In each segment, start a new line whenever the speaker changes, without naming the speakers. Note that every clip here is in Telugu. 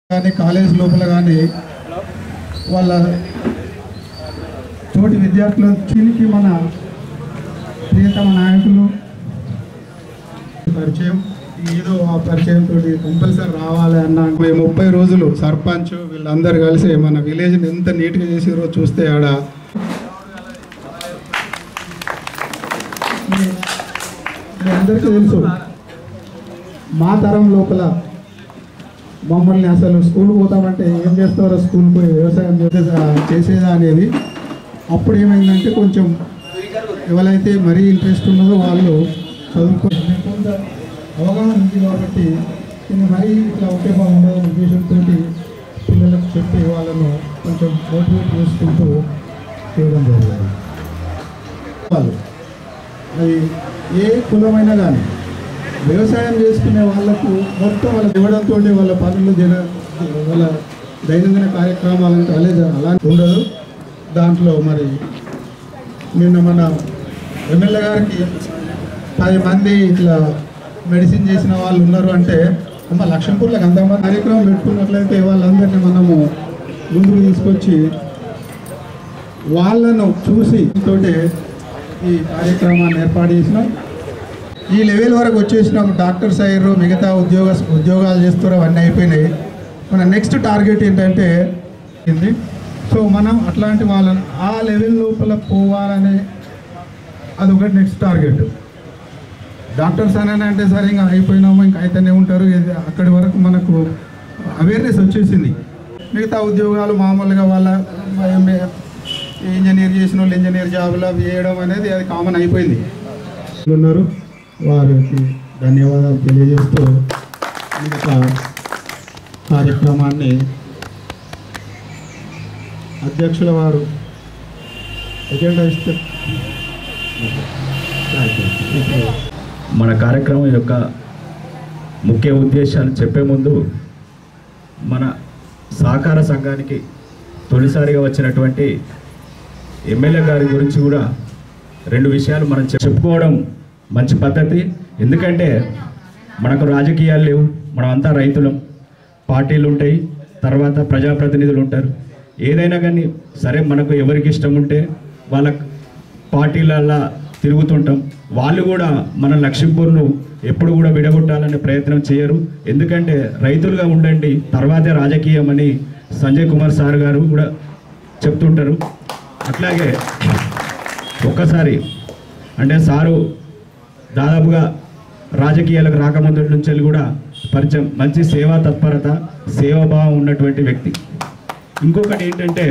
కానీ కాలేజ్ లోపల కానీ వాళ్ళ తోటి విద్యార్థుల దీనికి మన ప్రియతమ నాయకులు పరిచయం ఏదో ఆ పరిచయం తోటి కంపల్సరీ రావాలి అన్న మేము ముప్పై రోజులు సర్పంచ్ వీళ్ళందరూ కలిసి మన విలేజ్ని ఎంత నీట్గా చేసిరో చూస్తే ఆడ మీ మీ అందరికీ తెలుసు మా తరం లోపల మమ్మల్ని అసలు స్కూల్ పోతామంటే ఏం చేస్తారో స్కూల్ పోయి వ్యవసాయం చేసేదా చేసేదా అనేది అప్పుడు ఏమైందంటే కొంచెం ఎవరైతే మరీ ఇంట్రెస్ట్ ఉన్నదో వాళ్ళు చదువుకో కొంత అవగాహన ఉంది కాబట్టి దీన్ని మరీ ఇట్లా ఒకే బాగుండదు ఉద్దేశంతో పిల్లలకు చెప్పి వాళ్ళను కొంచెం మోటివేట్ చేసుకుంటూ చేయడం జరిగింది వాళ్ళు అది ఏ కులమైనా కానీ వ్యవసాయం చేసుకునే వాళ్ళకు మొత్తం వాళ్ళ ఇవ్వడంతో వాళ్ళ పనులు జన వాళ్ళ దైనందిన కార్యక్రమాలు అంటే అలా అలా ఉండదు దాంట్లో మరి నిన్న మన ఎమ్మెల్యే గారికి పది మంది ఇట్లా మెడిసిన్ చేసిన వాళ్ళు ఉన్నారు అంటే అమ్మ లక్ష్మీపూర్లకు అంతమంది కార్యక్రమం పెట్టుకున్నట్లయితే వాళ్ళందరినీ మనము ముందుకు తీసుకొచ్చి వాళ్ళను చూసి తోటే ఈ కార్యక్రమాన్ని ఏర్పాటు చేసినాం ఈ లెవెల్ వరకు వచ్చేసినాం డాక్టర్స్ అయ్యారు మిగతా ఉద్యోగ ఉద్యోగాలు చేస్తారు అవన్నీ అయిపోయినాయి మన నెక్స్ట్ టార్గెట్ ఏంటంటే ఇది సో మనం అట్లాంటి వాళ్ళని ఆ లెవెల్ లోపల పోవాలనే అది ఒకటి నెక్స్ట్ టార్గెట్ డాక్టర్స్ అని అంటే సరే ఇంకా అయిపోయినాము ఇంకా అయితేనే ఉంటారు ఇది అక్కడి వరకు మనకు అవేర్నెస్ వచ్చేసింది మిగతా ఉద్యోగాలు మామూలుగా వాళ్ళ ఇంజనీర్ చేసిన వాళ్ళు ఇంజనీర్ జాబులు అవి చేయడం అనేది అది కామన్ అయిపోయింది ఉన్నారు వారికి ధన్యవాదాలు తెలియజేస్తూ మిగతా కార్యక్రమాన్ని అధ్యక్షుల వారు ఎజెండా ఇస్తే ఇప్పుడు
మన కార్యక్రమం యొక్క ముఖ్య ఉద్దేశాలు చెప్పే ముందు మన సహకార సంఘానికి తొలిసారిగా వచ్చినటువంటి ఎమ్మెల్యే గారి గురించి కూడా రెండు విషయాలు మనం చెప్పుకోవడం మంచి పద్ధతి ఎందుకంటే మనకు రాజకీయాలు లేవు మనమంతా రైతులం పార్టీలు ఉంటాయి తర్వాత ప్రజాప్రతినిధులు ఉంటారు ఏదైనా కానీ సరే మనకు ఎవరికి ఇష్టం ఉంటే వాళ్ళ పార్టీలల్లా తిరుగుతుంటాం వాళ్ళు కూడా మన లక్ష్మీపూర్ను ఎప్పుడు కూడా విడగొట్టాలనే ప్రయత్నం చేయరు ఎందుకంటే రైతులుగా ఉండండి తర్వాతే రాజకీయం అని సంజయ్ కుమార్ సార్ గారు కూడా చెప్తుంటారు అట్లాగే ఒక్కసారి అంటే సారు దాదాపుగా రాజకీయాలకు రాకముందు నుంచి వెళ్ళి కూడా పరిచయం మంచి సేవా తత్పరత సేవాభావం ఉన్నటువంటి వ్యక్తి ఇంకొకటి ఏంటంటే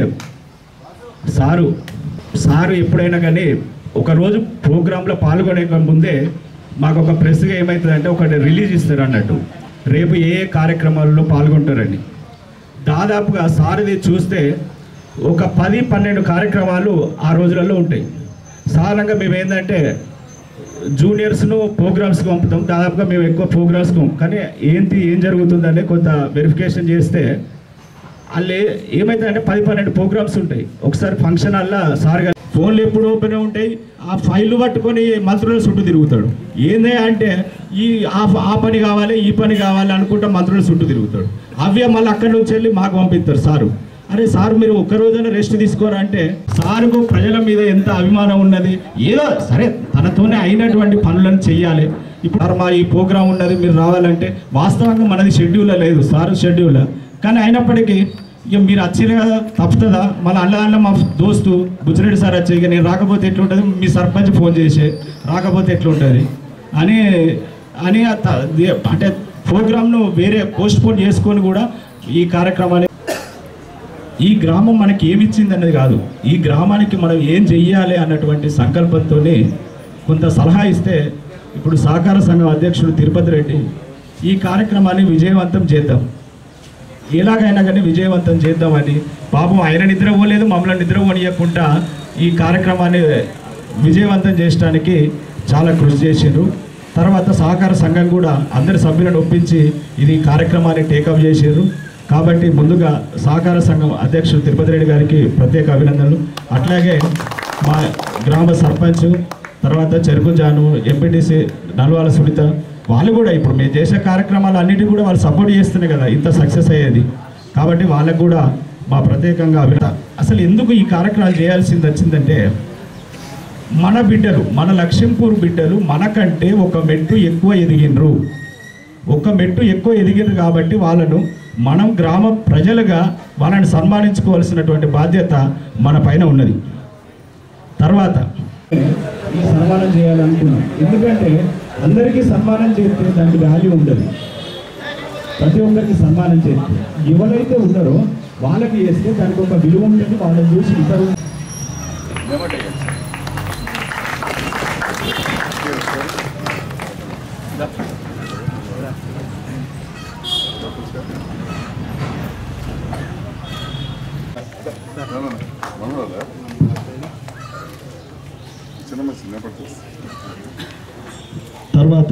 సారు సారు ఎప్పుడైనా కానీ ఒకరోజు ప్రోగ్రాంలో పాల్గొనే ముందే మాకు ఒక ప్రెస్గా ఏమవుతుందంటే ఒకటి రిలీజ్ ఇస్తారు అన్నట్టు రేపు ఏ ఏ కార్యక్రమాల్లో పాల్గొంటారని దాదాపుగా సారది చూస్తే ఒక పది పన్నెండు కార్యక్రమాలు ఆ రోజులలో ఉంటాయి సాధారణంగా మేము ఏంటంటే జూనియర్స్ను ప్రోగ్రామ్స్కి పంపుతాం దాదాపుగా మేము ఎక్కువ ప్రోగ్రామ్స్కి పంపం కానీ ఏంటి ఏం జరుగుతుందని కొంత వెరిఫికేషన్ చేస్తే వాళ్ళు ఏమైతుందంటే పది పన్నెండు ప్రోగ్రామ్స్ ఉంటాయి ఒకసారి ఫంక్షన్ అలా సార్ గారు ఫోన్లు ఎప్పుడు ఓపెన్ ఉంటాయి ఆ ఫైల్ పట్టుకొని మంత్రుల చుట్టూ తిరుగుతాడు ఏందే అంటే ఈ ఆ ఆ పని కావాలి ఈ పని కావాలి అనుకుంటా మంత్రుల చుట్టూ తిరుగుతాడు అవే మళ్ళీ అక్కడి నుంచి వెళ్ళి మాకు పంపిస్తారు సారు అరే సార్ మీరు ఒక్క రోజైనా రెస్ట్ తీసుకోరా అంటే సార్కు ప్రజల మీద ఎంత అభిమానం ఉన్నది ఏదో సరే తనతోనే అయినటువంటి పనులను చెయ్యాలి ఇప్పుడు సార్ మా ఈ ప్రోగ్రాం ఉన్నది మీరు రావాలంటే వాస్తవంగా మనది షెడ్యూల్లో లేదు సార్ షెడ్యూల్ కానీ అయినప్పటికీ ఇక మీరు వచ్చిన కదా తప్పుతుందా మళ్ళీ అల్ల అల్ల మా దోస్తు బుచ్చిరెడ్డి సార్ వచ్చి ఇక నేను రాకపోతే ఎట్లుంటుంది మీ సర్పంచ్ ఫోన్ చేసే రాకపోతే ఎట్లుంటుంది అని అని ఆ త- ది- అంటే ప్రోగ్రామ్ను వేరే పోస్ట్ పోన్ చేసుకొని కూడా ఈ కార్యక్రమాన్ని ఈ గ్రామం మనకి ఏమి ఇచ్చింది అన్నది కాదు ఈ గ్రామానికి మనం ఏం చెయ్యాలి అన్నటువంటి సంకల్పంతోనే కొంత సలహా ఇస్తే ఇప్పుడు సహకార సంఘం అధ్యక్షుడు తిరుపతి రెడ్డి ఈ కార్యక్రమాన్ని విజయవంతం చేద్దాం ఎలాగైనా కానీ విజయవంతం చేద్దామని పాపం ఆయన నిద్రపోలేదు మమ్మల్ని నిద్రపోనియకుండా ఈ కార్యక్రమాన్ని విజయవంతం చేయడానికి చాలా కృషి చేశారు తర్వాత సహకార సంఘం కూడా అందరి సభ్యులను ఒప్పించి ఇది కార్యక్రమాన్ని టేకప్ చేశారు కాబట్టి ముందుగా సహకార సంఘం అధ్యక్షుడు తిరుపతి రెడ్డి గారికి ప్రత్యేక అభినందనలు అట్లాగే మా గ్రామ సర్పంచ్ తర్వాత చెరుకు జాను ఎంపీటీసీ నల్వాల సునీత వాళ్ళు కూడా ఇప్పుడు మేము చేసే కార్యక్రమాలు అన్నిటికీ కూడా వాళ్ళు సపోర్ట్ చేస్తున్నాయి కదా ఇంత సక్సెస్ అయ్యేది కాబట్టి వాళ్ళకు కూడా మా ప్రత్యేకంగా అభినందన అసలు ఎందుకు ఈ కార్యక్రమాలు చేయాల్సింది వచ్చిందంటే మన బిడ్డలు మన లక్ష్మీపూర్ బిడ్డలు మనకంటే ఒక మెట్టు ఎక్కువ ఎదిగినరు ఒక మెట్టు ఎక్కువ ఎదిగినరు కాబట్టి వాళ్ళను మనం గ్రామ ప్రజలుగా వాళ్ళని సన్మానించుకోవాల్సినటువంటి బాధ్యత మన పైన ఉన్నది తర్వాత ఈ సన్మానం చేయాలనుకున్నాం ఎందుకంటే అందరికీ సన్మానం చేస్తే దానికి వాల్యూ ఉండదు ప్రతి ఒక్కరికి సన్మానం చేస్తే ఎవరైతే ఉన్నారో వాళ్ళకి చేస్తే దానికి ఒక విలువ ఉంటుంది వాళ్ళని చూసి ఇతరు
మనోడా చిన్న మంచి నేపథ్యం
తర్వాత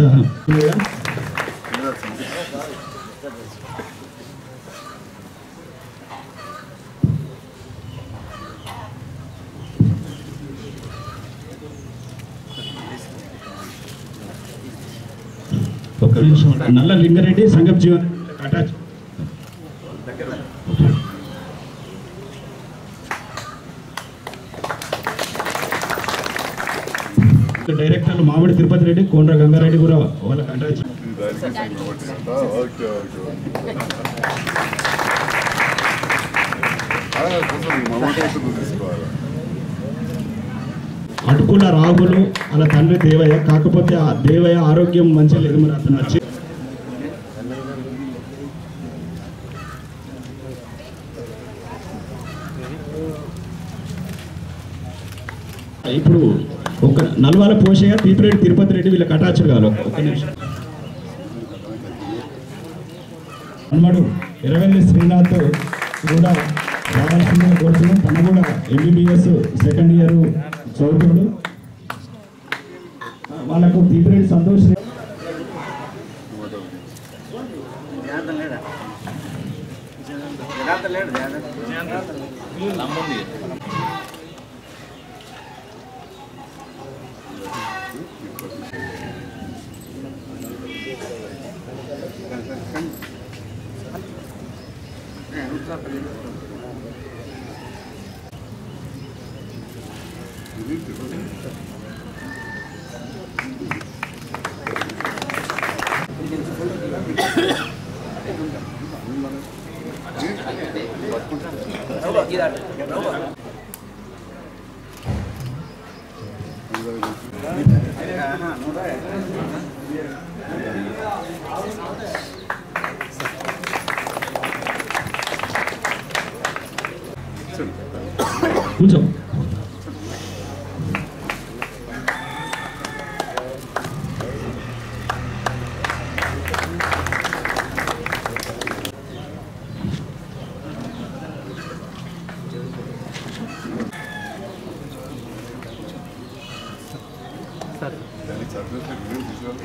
ఒక్క నిమిషం నల్ల లింగారెడ్డి సంగం జీవన్ అటాచ్ డైరెక్టర్లు మామిడి తిరుపతి రెడ్డి కోండ్ర గంగారెడ్డి కూడా వాళ్ళకి అటాచ్
ఓకే ఓకే కొంచెం మమత తీసుకోవాలి
అటుకుల రాగులు వాళ్ళ తండ్రి దేవయ్య కాకపోతే ఆ దేవయ్య ఆరోగ్యం మంచిగా లేదు మరి అతను వచ్చి ఇప్పుడు ఒక నల్వాల పోషయ్య తీపిరెడ్డి తిరుపతి రెడ్డి వీళ్ళకి అటాచ్డ్ కావాలి ఒక- ఒక నిమిషం అన్నమాడు ఎర్రవెల్లి శ్రీనాథ్ కూడా రావాల్సిందిగా కోరుతున్నాం తన కూడా ఎంబీబీఎస్ సెకండ్ ఇయర్ చదువుతాడు ఆ, వాళ్ళకు తీపిరెడ్డి సంతోష్ రెడ్డి కూర్చో
దానికి చదివితే రివ్యూ తీసుకోవాలి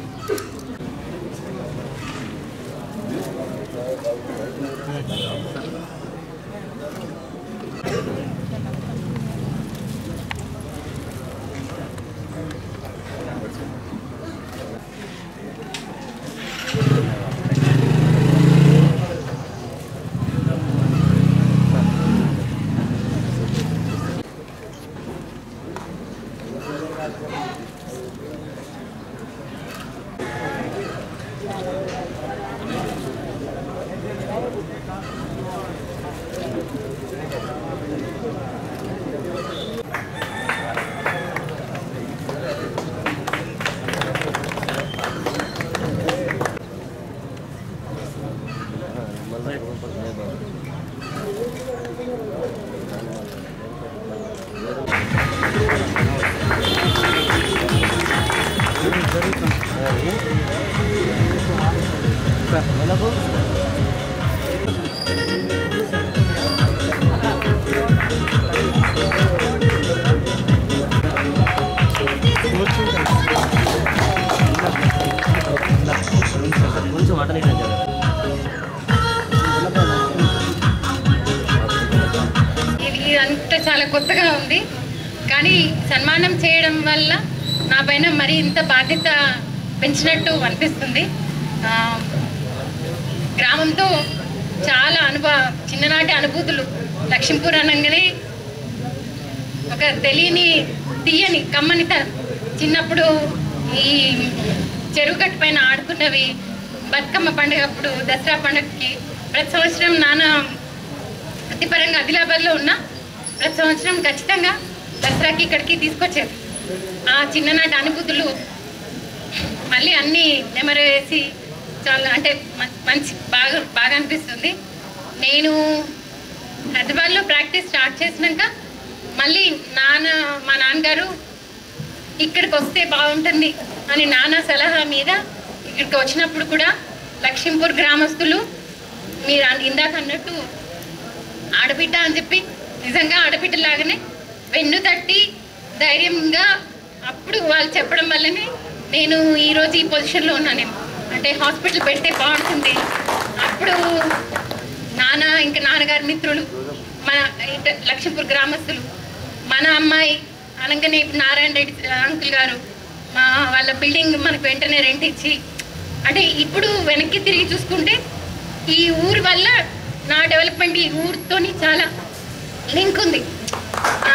కొంచెం అటనే
ఇది ఇదంతా చాలా కొత్తగా ఉంది కానీ సన్మానం చేయడం వల్ల నా పైన మరి ఇంత బాధ్యత పెంచినట్టు అనిపిస్తుంది ఆ, గ్రామంతో చాలా అనుభవ చిన్ననాటి అనుభూతులు లక్ష్మీపూర్ అనగానే ఒక తెలియని తీయని కమ్మనితనం చిన్నప్పుడు ఈ చెరువు గట్టు పైన ఆడుకున్నవి బతుకమ్మ పండుగ అప్పుడు దసరా పండుగకి ప్రతి సంవత్సరం నాన్న వృత్తిపరంగా ఆదిలాబాద్లో ఉన్న ప్రతి సంవత్సరం ఖచ్చితంగా దసరాకి ఇక్కడికి తీసుకొచ్చేది ఆ చిన్ననాటి అనుభూతులు మళ్ళీ అన్నీ నెమరు వేసి చాలా అంటే మ- మంచి బాగా బాగా అనిపిస్తుంది నేను హైదరాబాద్లో ప్రాక్టీస్ స్టార్ట్ చేసినాక మళ్ళీ నాన్న మా నాన్నగారు ఇక్కడికి వస్తే బాగుంటుంది అని నాన్న సలహా మీద ఇక్కడికి వచ్చినప్పుడు కూడా లక్ష్మీపూర్ గ్రామస్తులు మీరు అన్- ఇందాక అన్నట్టు ఆడబిడ్డ అని చెప్పి నిజంగా ఆడబిడ్డలాగానే వెన్ను తట్టి ధైర్యంగా అప్పుడు వాళ్ళు చెప్పడం వల్లనే నేను ఈరోజు ఈ పొజిషన్లో ఉన్నాను అంటే హాస్పిటల్ పెడితే బాగుంటుంది అప్పుడు నాన్న ఇంకా నాన్నగారి మిత్రులు మన ఇట లక్ష్మీపూర్ గ్రామస్తులు మన అమ్మాయి అనగానే ఇప్పుడు నారాయణ రెడ్డి అంకుల్ గారు మా వాళ్ళ బిల్డింగ్ మనకు వెంటనే రెంట్ ఇచ్చి అంటే ఇప్పుడు వెనక్కి తిరిగి చూసుకుంటే ఈ ఊరు వల్ల నా డెవలప్మెంట్ ఈ ఊరితోని చాలా లింక్ ఉంది ఆ,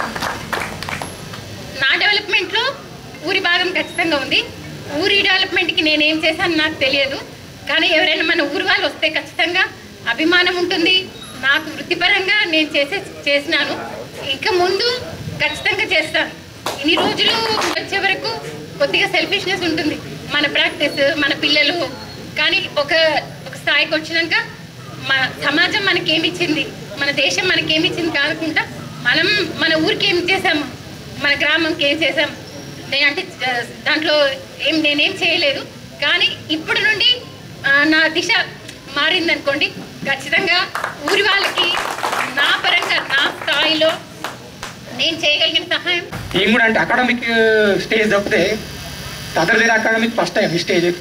నా డెవలప్మెంట్లో ఊరి భాగం ఖచ్చితంగా ఉంది ఊరి డెవలప్మెంట్కి నేనేం చేశాను నాకు తెలియదు కానీ ఎవరైనా మన ఊరు వాళ్ళు వస్తే ఖచ్చితంగా అభిమానం ఉంటుంది నాకు వృత్తిపరంగా నేను చేసే చేసినాను ఇక ముందు ఖచ్చితంగా చేస్తాను ఇన్ని రోజులు వచ్చే వరకు కొద్దిగా సెల్ఫిష్నెస్ ఉంటుంది మన ప్రాక్టీస్ మన పిల్లలు కానీ ఒక ఒక స్థాయికి వచ్చినాక మన సమాజం మనకేమిచ్చింది మన దేశం మనకేమిచ్చింది కాకుండా మనం మన ఊరికి ఏం చేసాము మన గ్రామంకి ఏం చేసాం నేను అంటే ఆ, దాంట్లో ఏం నేనేం చేయలేదు కానీ ఇప్పుడు నుండి ఆ, నా దిశ మారిందనుకోండి ఖచ్చితంగా ఊరి వాళ్ళకి నా పరంగా నా స్థాయిలో నేను చేయగలిగిన సహాయం
ఏం కూడా అంటే అకాడమిక్ స్టేజ్ తప్పితే అదర్ వేరే అకాడమిక్ ఫస్ట్ టైం ఈ స్టేజ్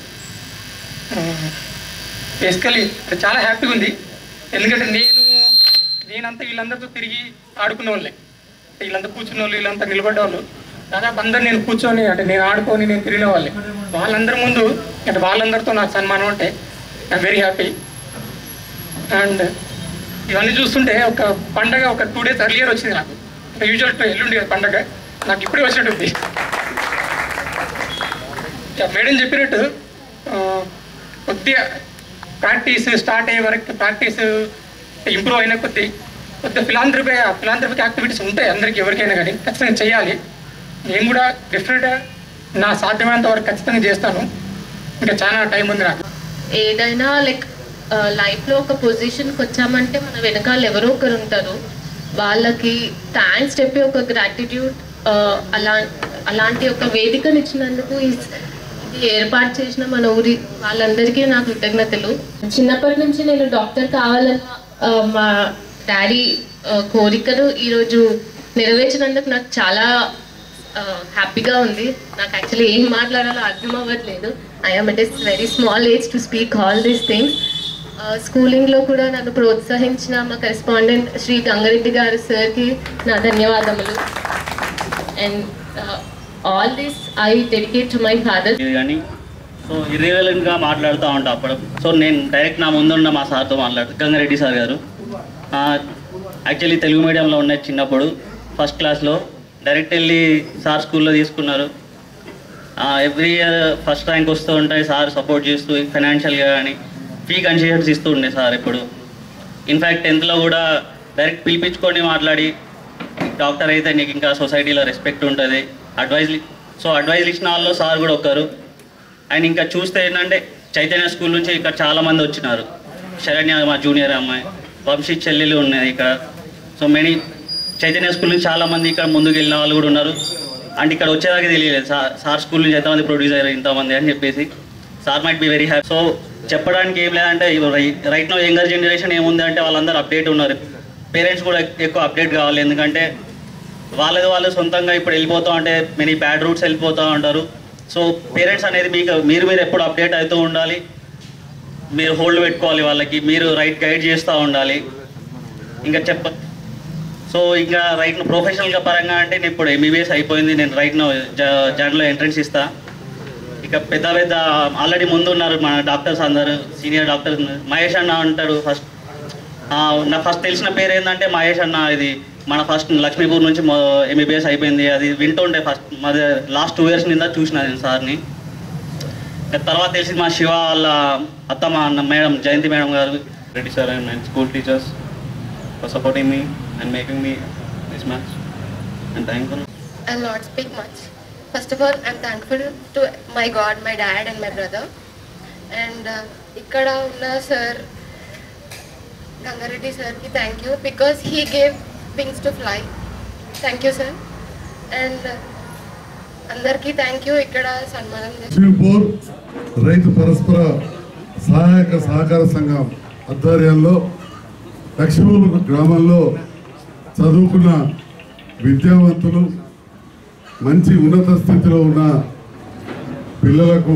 బేసికలీ చాలా హ్యాపీగా ఉంది ఎందుకంటే నేను నేనంతా వీళ్ళందరితో తిరిగి ఆడుకునే వాళ్ళే వీళ్ళంతా కూర్చున్న వాళ్ళు వీళ్ళంతా నిలబడ్డ వాళ్ళు దాదాపు అందరు నేను కూర్చొని అంటే నేను ఆడుకొని నేను తిరిగిన వాళ్ళే వాళ్ళందరి ముందు అంటే వాళ్ళందరితో నాకు సన్మానం అంటే ఐఎమ్ వెరీ హ్యాపీ అండ్ ఇవన్నీ చూస్తుంటే ఒక పండగ ఒక టూ డేస్ ఎర్లియర్ వచ్చింది నాకు యూజువల్ ఎల్లుండి కదా పండగ నాకు ఇప్పుడే వచ్చినట్టు ఉంది మేడం చెప్పినట్టు ఆ, కొద్దిగా ప్రాక్టీస్ స్టార్ట్ అయ్యే వరకు ప్రాక్టీస్ ఇంప్రూవ్ అయిన కొద్దీ కొద్దిగా ఫిలాంథ్రపీ ఫిలాంథ్రపిక్ యాక్టివిటీస్ ఉంటాయి అందరికి ఎవరికైనా కానీ ఖచ్చితంగా చేయాలి నేను కూడా డెఫినెట్గా నా సాధ్యమైనంత వరకు ఖచ్చితంగా చేస్తాను ఇంకా చాలా టైం ఉంది నాకు
ఏదైనా లైక్ లైఫ్లో ఒక పొజిషన్కి వచ్చామంటే మన వెనకాల ఎవరో ఒకరు ఉంటారు వాళ్ళకి థ్యాంక్స్ చెప్పి ఒక గ్రాటిట్యూడ్ అలా అలాంటి ఒక వేదికను ఇచ్చినందుకు ఈ- ఇది ఏర్పాటు చేసిన మన ఊరి వాళ్ళందరికీ నా కృతజ్ఞతలు చిన్నప్పటి నుంచి నేను డాక్టర్ కావాలన్న ఆ, మా డాడీ ఆ, కోరికను ఈరోజు నెరవేర్చినందుకు నాకు చాలా హ్యాపీగా ఉంది నాకు యాక్చువల్లీ ఏం మాట్లాడాలో అర్థం అవ్వట్లేదు I'm it is very small age to speak all these things స్కూలింగ్లో కూడా నన్ను ప్రోత్సహించిన మా కరెస్పాండెంట్ శ్రీ గంగారెడ్డి గారు సార్కి నా ధన్యవాదములు and all this I dedicate to my father
ఇది కానీ సో ఇర్రివెలెంట్గా మాట్లాడుతూ ఉంటా అప్పుడు సో నేను డైరెక్ట్ నా ముందున్న మా సార్తో మాట్లాడు గంగారెడ్డి సార్ గారు యాక్చువల్లీ తెలుగు మీడియంలో ఉన్న చిన్నప్పుడు ఫస్ట్ క్లాస్లో డైరెక్ట్ వెళ్ళి సార్ స్కూల్లో తీసుకున్నారు ఎవ్రీ ఇయర్ ఫస్ట్ ర్యాంక్ వస్తూ ఉంటాయి సార్ సపోర్ట్ చేస్తూ ఫైనాన్షియల్గా కానీ ఫీ కన్సెషన్స్ ఇస్తూ ఉండే సార్ ఇప్పుడు ఇన్ఫ్యాక్ట్ టెన్త్లో కూడా డైరెక్ట్ పిలిపించుకొని మాట్లాడి డాక్టర్ అయితే నీకు ఇంకా సొసైటీలో రెస్పెక్ట్ ఉంటుంది అడ్వైజ్ సో అడ్వైజ్ ఇచ్చిన వాళ్ళు సార్ కూడా ఒకరు అండ్ ఇంకా చూస్తే ఏంటంటే చైతన్య స్కూల్ నుంచి ఇక్కడ చాలా మంది వచ్చినారు శరణ్య మా జూనియర్ అమ్మాయి వంశీ చెల్లెలు ఉన్నది ఇక్కడ సో మెనీ చైతన్య స్కూల్ నుంచి చాలా మంది ఇక్కడ ముందుకు వెళ్ళిన వాళ్ళు కూడా ఉన్నారు అండ్ ఇక్కడ వచ్చేదాకా తెలియలేదు సార్ సార్ స్కూల్ నుంచి ఎంతమంది ప్రొడ్యూస్ అయ్యారు ఇంతమంది అని చెప్పేసి sir might be very happy so చెప్పడానికి ఏం లేదంటే రైట్ నో యంగర్ జనరేషన్ ఏముంది అంటే వాళ్ళందరూ అప్డేట్ ఉన్నారు పేరెంట్స్ కూడా ఎక్కువ అప్డేట్ కావాలి ఎందుకంటే వాళ్ళది వాళ్ళు సొంతంగా ఇప్పుడు వెళ్ళిపోతూ ఉంటే మెనీ బ్యాడ్ రూట్స్ వెళ్ళిపోతూ ఉంటారు సో పేరెంట్స్ అనేది మీకు మీరు మీరు ఎప్పుడు అప్డేట్ అవుతూ ఉండాలి మీరు హోల్డ్ పెట్టుకోవాలి వాళ్ళకి మీరు రైట్ గైడ్ చేస్తూ ఉండాలి ఇంకా చెప్ప సో ఇంకా రైట్ ప్రొఫెషనల్గా పరంగా అంటే నేను ఇప్పుడు ఎంబీబీఎస్ అయిపోయింది నేను రైట్ జాన్లో ఎంట్రన్స్ ఇస్తా ఇక పెద్ద పెద్ద ఆల్రెడీ ముందు ఉన్నారు మన డాక్టర్స్ అందరు సీనియర్ డాక్టర్స్ ఉన్నారు మహేష్ అన్న అంటారు ఫస్ట్ ఆ, నాకు ఫస్ట్ తెలిసిన పేరు ఏంటంటే మహేష్ అన్న ఇది మన ఫస్ట్ లక్ష్మీపూర్ నుంచి ఎంబీబీఎస్ అయిపోయింది అది వింటుంటే ఫస్ట్ మాది లాస్ట్ టూ ఇయర్స్ నింద చూసిన నేను సార్ని తర్వాత తెలిసి మా శివ వాళ్ళ అత్తమ్మ అన్న madam Jayanthi madam garu Reddy sir and and school teachers for supporting me and making me this match and thank you
I'll not speak much. First of all, I'm thankful to my God, my dad, and my brother. And uh, ఇక్కడ ఉన్న సార్ గంగారెడ్డి సార్కి thank you because he gave wings to fly thank you sir and అందరికీ థ్యాంక్ యూ ఇక్కడ సన్మానం చేసి
లక్ష్మీపూర్ రైతు పరస్పర సహాయక సహకార సంఘం ఆధ్వర్యంలో లక్ష్మీపూర్ గ్రామంలో చదువుకున్న విద్యావంతులు మంచి ఉన్నత స్థితిలో ఉన్న పిల్లలకు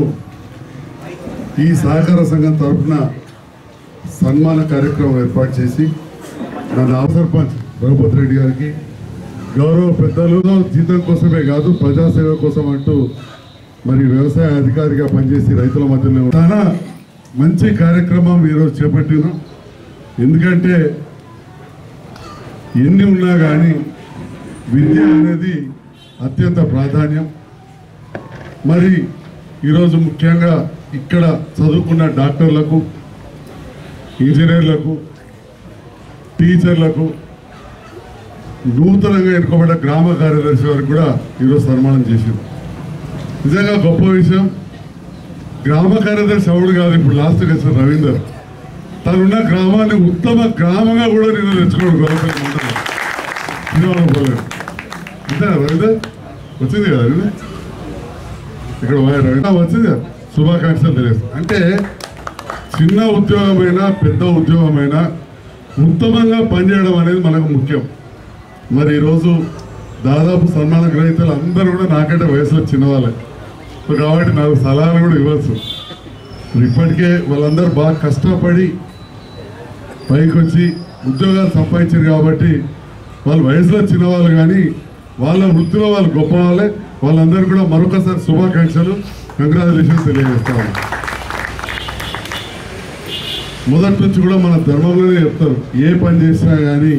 ఈ సహకార సంఘం తరఫున సన్మాన కార్యక్రమం ఏర్పాటు చేసి నా నామ సర్పంచ్ రఘుపతి రెడ్డి గారికి గౌరవ పెద్దలు జీతం కోసమే కాదు ప్రజాసేవ కోసం అంటూ మరి వ్యవసాయ అధికారిగా పనిచేసి రైతుల మధ్యలో చాలా మంచి కార్యక్రమం ఈరోజు చేపట్టిన ఎందుకంటే ఎన్ని ఉన్నా కానీ విద్య అనేది అత్యంత ప్రాధాన్యం మరి ఈరోజు ముఖ్యంగా ఇక్కడ చదువుకున్న డాక్టర్లకు ఇంజనీర్లకు టీచర్లకు నూతనంగా ఎన్నుకోబడ్డ గ్రామ కార్యదర్శి వారికి కూడా ఈరోజు సన్మానం చేసింది నిజంగా గొప్ప విషయం గ్రామ కార్యదర్శి ఎవడు కాదు ఇప్పుడు లాస్ట్ వచ్చిన రవీందర్ తనున్న గ్రామాన్ని ఉత్తమ గ్రామంగా కూడా నేను తెచ్చుకోవడం గొప్ప శ్రీరామపురం అంతేనా రవీందర్ వచ్చింది కదా రవీందర్ ఇక్కడ పోయా రవీందర్ వచ్చింది కదా శుభాకాంక్షలు తెలియదు అంటే చిన్న ఉద్యోగమైనా పెద్ద ఉద్యోగమైనా ఉత్తమంగా పనిచేయడం అనేది మనకు ముఖ్యం మరి ఈరోజు దాదాపు సన్మాన గ్రహీతలు అందరూ కూడా నాకంటే వయసులో చిన్నవాళ్ళే సో కాబట్టి నాకు సలహాలు కూడా ఇవ్వచ్చు మరి ఇప్పటికే వాళ్ళందరూ బాగా కష్టపడి పైకి వచ్చి ఉద్యోగాలు సంపాదించారు కాబట్టి వాళ్ళ వయసులో చిన్నవాళ్ళు కానీ వాళ్ళ వృత్తిలో వాళ్ళు గొప్ప వాళ్ళే వాళ్ళందరూ కూడా మరొకసారి శుభాకాంక్షలు కంగ్రాచులేషన్స్ తెలియజేస్తాము మొదటి నుంచి కూడా మన ధర్మంలోనే చెప్తారు ఏ పని చేసినా కానీ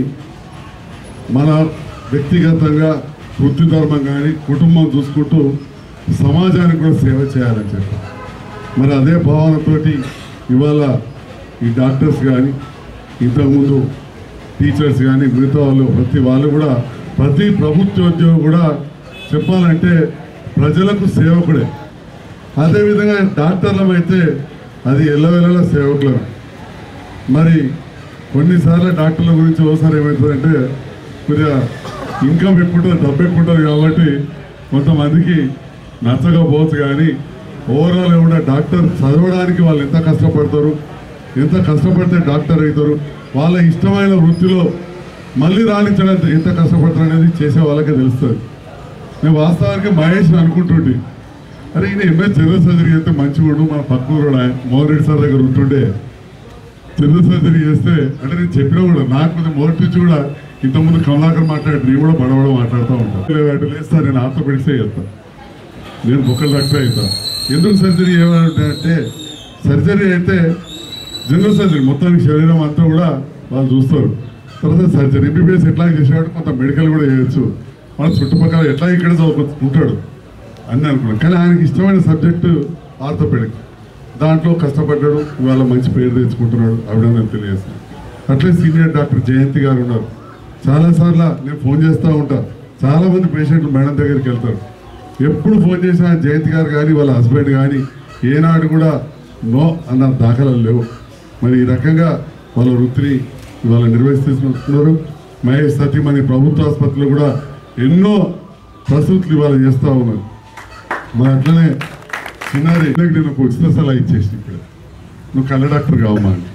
మన వ్యక్తిగతంగా వృత్తి ధర్మం కానీ కుటుంబం చూసుకుంటూ సమాజానికి కూడా సేవ చేయాలని చెప్పి మరి అదే భావనతోటి ఇవాళ ఈ డాక్టర్స్ కానీ ఇంతకుముందు టీచర్స్ కానీ మిగతా వాళ్ళు ప్రతి వాళ్ళు కూడా ప్రతి ప్రభుత్వ ఉద్యోగం కూడా చెప్పాలంటే ప్రజలకు సేవకుడే అదేవిధంగా డాక్టర్లం అయితే అది ఎల్లవెల్లల సేవకులం మరి కొన్నిసార్లు డాక్టర్ల గురించి ఒకసారి ఏమవుతుందంటే కొద్దిగా ఇన్కమ్ ఎక్కువ ఉంటుంది డబ్బు ఎక్కువ ఉంటుంది కాబట్టి కొంతమందికి నచ్చకపోవచ్చు కానీ ఓవరాల్ ఏమన్నా డాక్టర్ చదవడానికి వాళ్ళు ఎంత కష్టపడతారు ఎంత కష్టపడితే డాక్టర్ అవుతారు వాళ్ళ ఇష్టమైన వృత్తిలో మళ్ళీ రాణించడానికి ఎంత కష్టపడతారు అనేది చేసే వాళ్ళకే తెలుస్తుంది నేను వాస్తవానికి మహేష్ అనుకుంటుంటే అరే ఈయన ఎంఎస్ జనరల్ సర్జరీ చేస్తే మంచిగా ఉండు మన పక్కూరు మోహన్ రెడ్డి సార్ దగ్గర ఉంటుండే జనరల్ సర్జరీ చేస్తే అంటే నేను చెప్పినా కూడా నాకు కొంచెం మొదటి నుంచి కూడా ఇంతకుముందు కమలాకర్ మాట్లాడి నేను కూడా బడబడ మాట్లాడుతూ ఉంటాను లేస్తా నేను ఆర్థోపెడిక్సే చేస్తాను నేను బొక్కలు డాక్టర్ అవుతా ఎందుకు సర్జరీ ఏమంటే సర్జరీ అయితే జనరల్ సర్జరీ మొత్తానికి శరీరం అంతా కూడా వాళ్ళు చూస్తారు తర్వాత సర్జరీ ఎంబీబీఎస్ ఎట్లా చేసేవాడు కొంత మెడికల్ కూడా చేయొచ్చు మన చుట్టుపక్కల ఎట్లా ఇక్కడ చదువుకుంటాడు అని అనుకున్నాను కానీ ఆయనకి ఇష్టమైన సబ్జెక్టు ఆర్థోపెడిక్ దాంట్లో కష్టపడ్డాడు ఇవాళ మంచి పేరు తెచ్చుకుంటున్నాడు అభినందన తెలియజేస్తాను అట్లే సీనియర్ డాక్టర్ జయంతి గారు ఉన్నారు చాలాసార్లు నేను ఫోన్ చేస్తూ ఉంటా చాలా మంది పేషెంట్లు మేడం దగ్గరికి వెళ్తారు ఎప్పుడు ఫోన్ చేసినా జయంతి గారు కానీ వాళ్ళ హస్బెండ్ కానీ ఏనాడు కూడా నో అన్న దాఖలాలు లేవు మరి ఈ రకంగా వాళ్ళ వృత్తిని ఇవాళ నిర్వహిస్తున్నారు మహేష్ సతీమణి ప్రభుత్వ ఆసుపత్రిలో కూడా ఎన్నో ప్రసూతులు ఇవాళ చేస్తూ ఉన్నారు మరి అట్లనే చిన్నారి నేను ఒక ఉచిత సలహా ఇచ్చేసి ఇక్కడ నువ్వు కళ్ళ డాక్టర్ కావమ్మా అని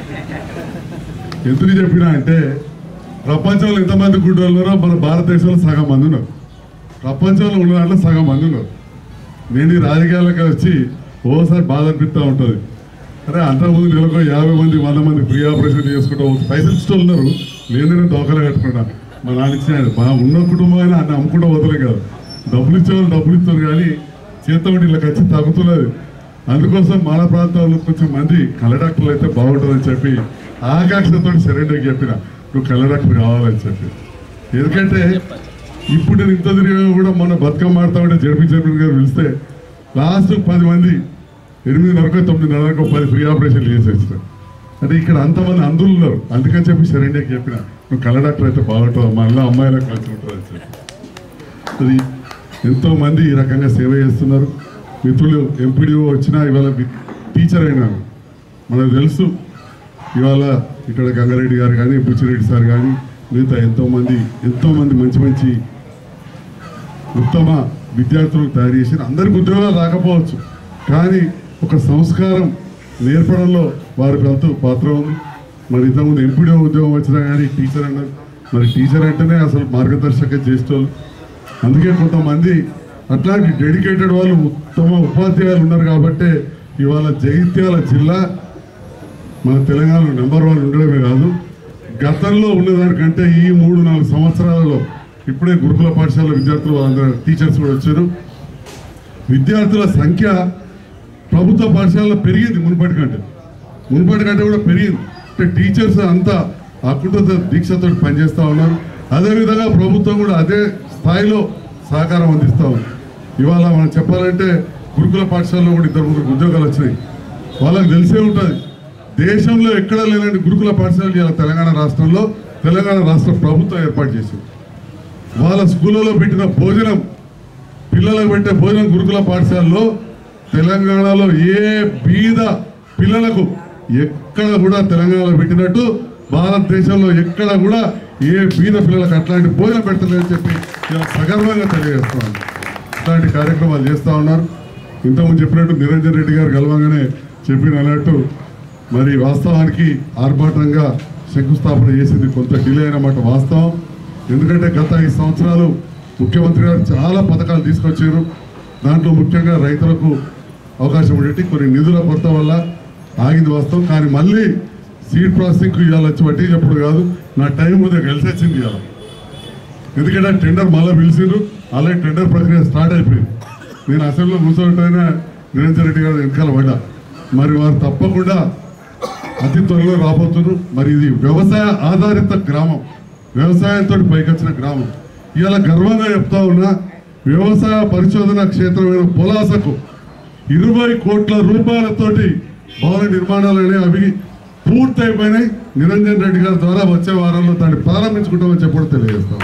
ఎందుకు చెప్పినా అంటే ప్రపంచంలో ఎంతమంది గుడ్డోళ్ళు ఉన్నారో మన భారతదేశంలో సగం మంది ఉన్నారు ప్రపంచంలో ఉన్న దాంట్లో సగం మంది ఉన్నారు నేను ఈ రాజకీయాలకు వచ్చి ఓసారి బాధ అనిపిస్తూ ఉంటుంది అరే అంతకుముందు నెలకు యాభై మంది వంద మంది ఫ్రీ ఆపరేషన్ చేసుకుంటూ పైసలు ఇష్టం ఉన్నారు లేదు నేను దోకలు కట్టుకున్నా మా నాన్న ఇచ్చిన బాగా ఉన్న కుటుంబం అయినా అన్ని అమ్ముకుంటూ పోతలే కాదు డబ్బులు ఇచ్చేవాళ్ళు డబ్బులు ఇస్తారు కానీ చేత ఉండి ఇలా ఖర్చు తగ్గుతున్నది అందుకోసం మన ప్రాంతాల్లో కొంచెం మంది కళ్ళ డాక్టర్లు అయితే బాగుంటుందని చెప్పి ఆకాంక్షతో సరెండర్ చెప్పిన నువ్వు కళ్ళ డాక్టర్ కావాలని చెప్పి ఎందుకంటే ఇప్పుడు నేను ఇంత తిరిగా కూడా మొన్న బతుకమ్మ ఆడుతా ఉంటే జడ్పీ చైర్మన్ గారు పిలిస్తే లాస్ట్ పది మంది ఎనిమిదిన్నరకు తొమ్మిదిన్నరకు పది ఫ్రీ ఆపరేషన్లు చేసి వచ్చినారు అంటే ఇక్కడ అంతమంది అందులు ఉన్నారు అందుకని చెప్పి సరెండర్కి చెప్పిన నువ్వు కళ్ళ డాక్టర్ అయితే బాగుంటుంది మళ్ళీ అమ్మాయిలకు కలిసి ఉంటుంది అని చెప్పి అది ఎంతో మంది ఈ రకంగా సేవ చేస్తున్నారు మిత్రులు ఎంపీడీఓ వచ్చినా ఇవాళ వి- టీచర్ అయినారు మనకు తెలుసు ఇవాళ ఇక్కడ గంగారెడ్డి గారు కానీ బుచ్చిరెడ్డి సార్ కానీ మిగతా ఎంతో మంది ఎంతో మంది మంచి మంచి ఉత్తమ విద్యార్థులను తయారు చేసి అందరికి ఉద్యోగాలు రాకపోవచ్చు కానీ ఒక సంస్కారం నేర్పడంలో వారి ఎంతో పాత్ర ఉంది మరి ఇంతకుముందు ఎంపీడీఓ ఉద్యోగం వచ్చినా కానీ టీచర్ అన్నారు మరి టీచర్ అంటేనే అసలు మార్గదర్శకం చేసేవాళ్ళు అందుకే కొంతమంది అట్లాంటి డెడికేటెడ్ వాళ్ళు ఉత్తమ ఉపాధ్యాయులు ఉన్నారు కాబట్టి ఇవాళ జగిత్యాల జిల్లా మన తెలంగాణలో నెంబర్ వన్ ఉండడమే కాదు గతంలో ఉన్నదానికంటే ఈ మూడు నాలుగు సంవత్సరాలలో ఇప్పుడే గురుకుల పాఠశాల విద్యార్థులు వాళ్ళందరూ టీచర్స్ కూడా వచ్చారు విద్యార్థుల సంఖ్య ప్రభుత్వ పాఠశాలలో పెరిగింది మునుపటి కంటే మునుపటి కంటే కూడా పెరిగింది అంటే టీచర్స్ అంతా అకుంఠ దీక్షతో పనిచేస్తూ ఉన్నారు అదేవిధంగా ప్రభుత్వం కూడా అదే స్థాయిలో సహకారం అందిస్తూ ఉంది ఇవాళ మనం చెప్పాలంటే గురుకుల పాఠశాలలో కూడా ఇద్దరు ముగ్గురు ఉద్యోగాలు వచ్చినాయి వాళ్ళకి తెలిసే ఉంటుంది దేశంలో ఎక్కడ లేనండి గురుకుల పాఠశాలలు ఇవాళ తెలంగాణ రాష్ట్రంలో తెలంగాణ రాష్ట్ర ప్రభుత్వం ఏర్పాటు చేసింది వాళ్ళ స్కూళ్ళలో పెట్టిన భోజనం పిల్లలకు పెట్టే భోజనం గురుకుల పాఠశాలలో తెలంగాణలో ఏ బీద పిల్లలకు ఎక్కడ కూడా తెలంగాణలో పెట్టినట్టు భారతదేశంలో ఎక్కడ కూడా ఏ బీద పిల్లలకు అట్లాంటి భోజనం పెట్టలేదని చెప్పి ఇలా సగర్వంగా తెలియజేస్తున్నాను ఇట్లాంటి కార్యక్రమాలు చేస్తూ ఉన్నారు ఇంతకుముందు చెప్పినట్టు నిరంజన్ రెడ్డి గారు గెలవంగానే చెప్పిన అన్నట్టు మరి వాస్తవానికి ఆర్భాటంగా శంకుస్థాపన చేసింది కొంత డిలే అయినమాట వాస్తవం ఎందుకంటే గత ఐదు సంవత్సరాలు ముఖ్యమంత్రి గారు చాలా పథకాలు తీసుకొచ్చారు దాంట్లో ముఖ్యంగా రైతులకు అవకాశం ఉండేటి కొన్ని నిధుల కొరత వల్ల ఆగింది వాస్తవం కానీ మళ్ళీ సీడ్ ప్రాసెసింగ్కి ఇవాళ వచ్చి వడ్డీ చెప్పుడు కాదు నా టైం ఉదయం కలిసి వచ్చింది ఇవాళ ఎందుకంటే టెండర్ మళ్ళీ పిలిచిండ్రు అలాగే టెండర్ ప్రక్రియ స్టార్ట్ అయిపోయింది నేను అసెంబ్లీలో కూర్చోబెట్టైనా నిరంజన్ రెడ్డి గారు వెనకాల పడ్డా మరి వారు తప్పకుండా అతి త్వరలో రాబోతున్నారు మరి ఇది వ్యవసాయ ఆధారిత గ్రామం వ్యవసాయంతో పైకొచ్చిన గ్రామం ఇవాళ గర్వంగా చెప్తా ఉన్నా వ్యవసాయ పరిశోధన క్షేత్రమైన పొలాసకు ఇరవై కోట్ల రూపాయలతోటి భవన నిర్మాణాలు అనేవి అవి పూర్తయిపోయినాయి నిరంజన్ రెడ్డి గారి ద్వారా వచ్చే వారంలో దాన్ని ప్రారంభించుకుంటామని చెప్పడం తెలియజేస్తాం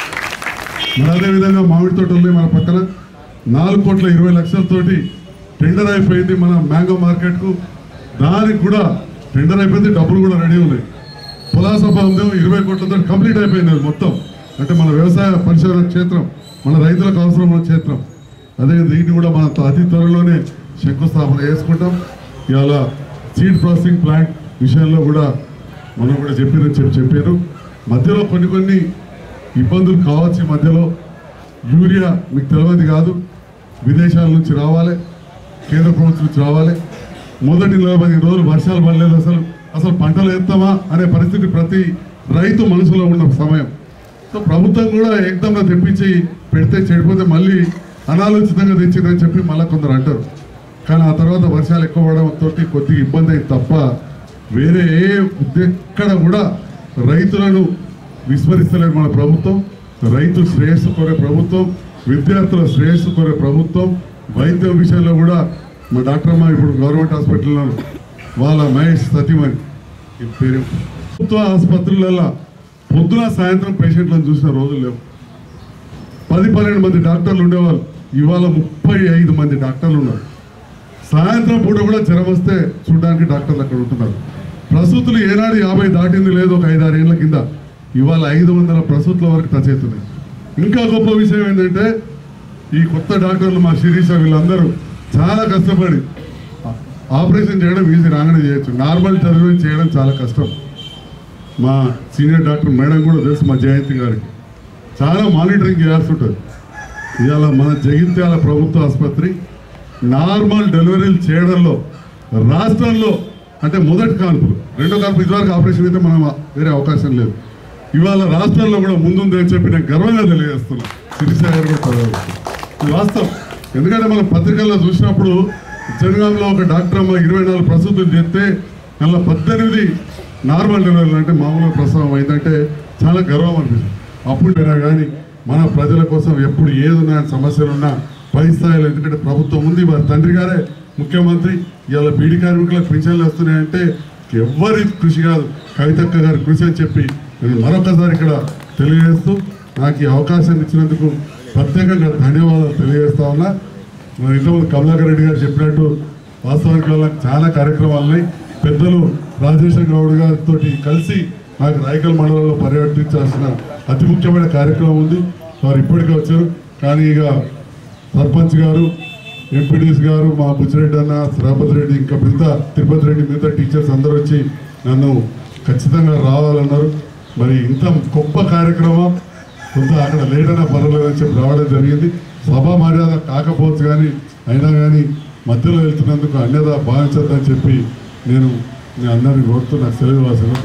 మరి అదేవిధంగా మామిడి తోటలు ఉన్నాయి మన పక్కన నాలుగు కోట్ల ఇరవై లక్షలతోటి టెండర్ అయిపోయింది మన మ్యాంగో మార్కెట్కు దానికి కూడా టెండర్ అయిపోయింది డబ్బులు కూడా రెడీ ఉన్నాయి పులాస ఉందేమో ఇరవై కోట్లతో కంప్లీట్ అయిపోయింది అది మొత్తం అంటే మన వ్యవసాయ పరిశోధన క్షేత్రం మన రైతులకు అవసరం ఉన్న క్షేత్రం అదే దీన్ని కూడా మన అతి త్వరలోనే శంకుస్థాపన చేసుకుంటాం ఇవాళ సీడ్ ప్రాసెసింగ్ ప్లాంట్ విషయంలో కూడా మనం కూడా చెప్పారు చెప్పి చెప్పారు మధ్యలో కొన్ని కొన్ని ఇబ్బందులు కావచ్చు ఈ మధ్యలో యూరియా మీకు తెలియదు కాదు విదేశాల నుంచి రావాలి కేంద్ర ప్రభుత్వం నుంచి రావాలి మొదటి నలభై రోజులు వర్షాలు పడలేదు అసలు అసలు పంటలు ఎత్తామా అనే పరిస్థితి ప్రతి రైతు మనసులో ఉన్న సమయం సో ప్రభుత్వం కూడా ఏకదంగా తెప్పించి పెడితే చెడిపోతే మళ్ళీ అనాలోచితంగా తెచ్చిందని చెప్పి మళ్ళీ కొందరు అంటారు కానీ ఆ తర్వాత వర్షాలు ఎక్కువ పడడంతో కొద్దిగా ఇబ్బంది అయింది తప్ప వేరే ఏ ఉద్దే- ఎక్కడ కూడా రైతులను విస్మరిస్తలేదు మన ప్రభుత్వం రైతు శ్రేయస్సు కోరే ప్రభుత్వం విద్యార్థుల శ్రేయస్సు కోరే ప్రభుత్వం వైద్యం విషయంలో కూడా మా డాక్టర్ అమ్మ ఇప్పుడు గవర్నమెంట్ హాస్పిటల్లో వాళ్ళ మహేష్ సతీమణి ఈ పేరు ప్రభుత్వ ఆసుపత్రులలో పొద్దున సాయంత్రం పేషెంట్లను చూసిన రోజులు లేవు పది పన్నెండు మంది డాక్టర్లు ఉండేవాళ్ళు ఇవాళ ముప్పై ఐదు మంది డాక్టర్లు ఉన్నారు సాయంత్రం పూట కూడా జ్వరం వస్తే చూడడానికి డాక్టర్లు అక్కడ ఉంటున్నారు ప్రసూతులు ఏనాడు యాభై దాటింది లేదు ఒక ఐదు ఆరు ఏళ్ళ కింద ఇవాళ ఐదు వందల ప్రసూతుల వరకు టచ్ అవుతున్నాయి ఇంకా గొప్ప విషయం ఏంటంటే ఈ కొత్త డాక్టర్లు మా శిరీష వీళ్ళందరూ చాలా కష్టపడి ఆ- ఆపరేషన్ చేయడం ఈజీ రాగానే చేయొచ్చు నార్మల్ డెలివరీ చేయడం చాలా కష్టం మా సీనియర్ డాక్టర్ మేడం కూడా తెలుసు మా జయంతి గారికి చాలా మానిటరింగ్ చేయాల్సి ఉంటుంది ఇవాళ మన జగిత్యాల ప్రభుత్వ ఆసుపత్రి నార్మల్ డెలివరీలు చేయడంలో రాష్ట్రంలో అంటే మొదటి కాన్పులు రెండో కాన్పు ఇదివరకు ఆపరేషన్ అయితే మనం వేరే అవకాశం లేదు ఇవాళ రాష్ట్రంలో కూడా ముందుంది అని చెప్పి నేను గర్వంగా తెలియజేస్తున్నాను శిరీష గారు కూడా పదవి. ఇది వాస్తవం ఎందుకంటే మనం పత్రికల్లో చూసినప్పుడు జనగాంలో ఒక డాక్టర్ అమ్మ ఇరవై నాలుగు ప్రసూతులు చేస్తే అందులో పద్దెనిమిది నార్మల్ డెలివరీ అంటే మామూలు ప్రసవం అయిందంటే చాలా గర్వం అనిపిస్తుంది అప్పుడు అయినా కానీ మన ప్రజల కోసం ఎప్పుడు ఏదున్నా సమస్యలున్నా పై స్థాయిలో ఎందుకంటే ప్రభుత్వం ఉంది వారి తండ్రి గారే ముఖ్యమంత్రి ఇవాళ బీడీ కార్మికులకు పింఛన్లు వస్తున్నాయంటే ఎవ్వరి కృషి కాదు కవితక్క గారి కృషి అని చెప్పి నేను మరొకసారి ఇక్కడ తెలియజేస్తూ నాకు ఈ అవకాశాన్ని ఇచ్చినందుకు ప్రత్యేకంగా ధన్యవాదాలు తెలియజేస్తా ఉన్నా మన ఇంతకుముందు కమలాకర్ రెడ్డి గారు చెప్పినట్టు వాస్తవానికి వల్ల చాలా కార్యక్రమాలు ఉన్నాయి పెద్దలు రాజేశ్వర గౌడ్ గారితో కలిసి నాకు రాయకల్ మండలంలో పర్యటించాల్సిన అతి ముఖ్యమైన కార్యక్రమం ఉంది వారు ఇప్పటికే వచ్చారు కానీ ఇక సర్పంచ్ గారు ఎంపీడీస్ గారు మా బుచ్చిరెడ్డి అన్న శ్రాపతి రెడ్డి ఇంకా మిగతా తిరుపతి రెడ్డి మిగతా టీచర్స్ అందరూ వచ్చి నన్ను ఖచ్చితంగా రావాలన్నారు మరి ఇంత గొప్ప కార్యక్రమం కొంత అక్కడ లేట్ అయినా పర్వాలేదని చెప్పి రావడం జరిగింది సభ మర్యాద కాకపోవచ్చు కానీ అయినా కానీ మధ్యలో వెళ్తున్నందుకు అన్యత భావించద్దని చెప్పి నేను మీ అందరిని కోరుతూ నాకు సెలవు వాసన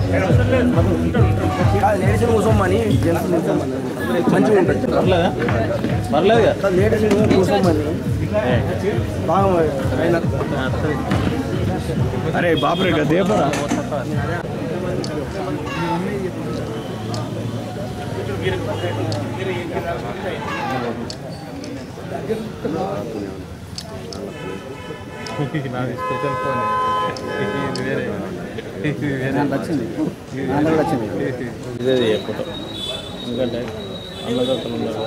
లేడీస్ కూర్చోమని జెంట్స్ కూర్చోమని మంచిగా ఉంటుంది పర్లేదా పర్లేదు లేడీస్ కూర్చోమని బాగా అయినా అరే బాపురే దేపరా
నాది స్పెషల్ ఫోన్ ఇది వేరే ఇది వేరే
వచ్చింది దాంట్లో కూడా వచ్చింది
ఇదే ఫోటో ఎందుకంటే అన్నదత్తులు ఉన్నారు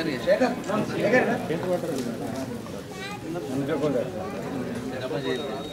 ఇంకా